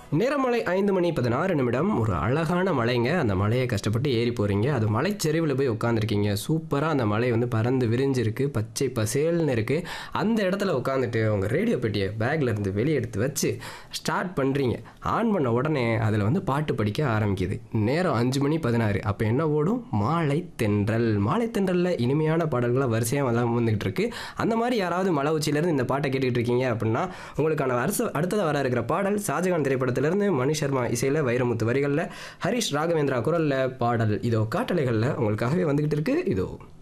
நேரமலை ஐந்து மணி பதினாறு நிமிடம் ஒரு அழகான மலைங்க அந்த மலையை கஷ்டப்பட்டு ஏறி போகிறீங்க அது மலைச்சரிவில் போய் உட்காந்துருக்கீங்க சூப்பராக அந்த மலை வந்து பறந்து விரிஞ்சிருக்கு பச்சை பசேல்னு இருக்குது அந்த இடத்துல உட்காந்துட்டு உங்கள் ரேடியோ பெட்டியை பேக்ல இருந்து வெளியே எடுத்து வச்சு ஸ்டார்ட் பண்ணுறீங்க ஆன் பண்ண உடனே அதில் வந்து பாட்டு படிக்க ஆரம்பிக்குது நேரம் அஞ்சு மணி பதினாறு அப்போ என்ன ஓடும் மாலை தென்றல் மாலை தென்றலில் இனிமையான பாடல்களாக வரிசையாக வந்து வந்துகிட்டு இருக்கு அந்த மாதிரி யாராவது மலை உச்சியிலேருந்து இந்த பாட்டை கேட்டுக்கிட்டு இருக்கீங்க அப்படின்னா உங்களுக்கான அரசு அடுத்ததாக வர இருக்கிற பாடல் ஷாஜகான் திரைப்படத்திலிருந்து மணி சர்மா இசையில் வைரமுத்து வரிகளில் ஹரிஷ் ராகவேந்திரா குரலில் பாடல் இதோ காட்டலைகளில் உங்களுக்காகவே வந்துகிட்டு இருக்கு இதோ